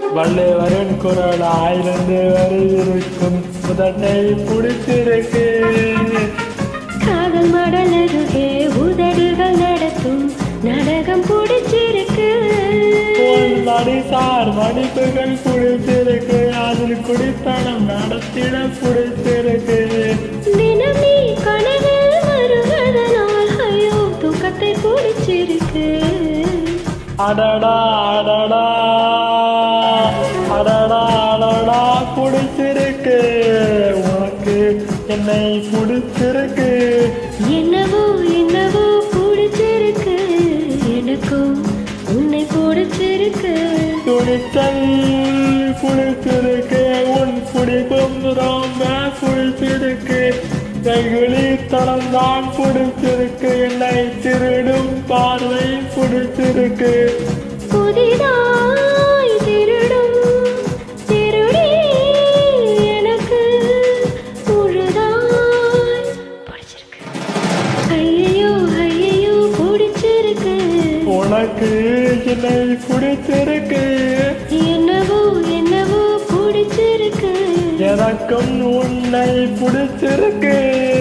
வள்ளுவரின் குரல் ஆயிரந்து வரை இருக்கும் முதட்டை பிடிச்சிருக்கு காதல் மடலருகே உதடுகள் நடத்தும் நாடகம் பிடிச்சிருக்கு மடிசார் மடிப்புகள் பிடிச்சிருக்கு அதில் குடித்தனம் நடத்திட பிடிச்சிருக்கு தினம் நீ கனவில் வருவதனால் ஐயோ தூக்கத்தை பிடிச்சிருக்கு அடடா அடடா அடடா அடடா பிடிச்சிருக்கு உனக்கு என்னை பிடிச்சிருக்கு என்னவோ என்னவோ பிடிச்சிருக்கு எனக்கும் உன்னை பிடிச்சிருக்கு துணிச்சல் பிடிச்சிருக்கு உன் பிடிப்பும் ரொம்ப பிடிச்சிருக்கு கைகளி தளம் தான் பிடிச்சிருக்கு என்னை திருடும் பார்வை பிடிச்சிருக்கு புதிதாய் திருடும் திருடி எனக்கு முழுதாய் பிடிச்சிருக்கு ஐயையோ ஐயையோ பிடிச்சிருக்கு உனக்கு என்னை பிடிச்சிருக்கு என்னவோ என்னவோ பிடிச்சிருக்கு எனக்கும் உன்னை பிடிச்சிருக்கு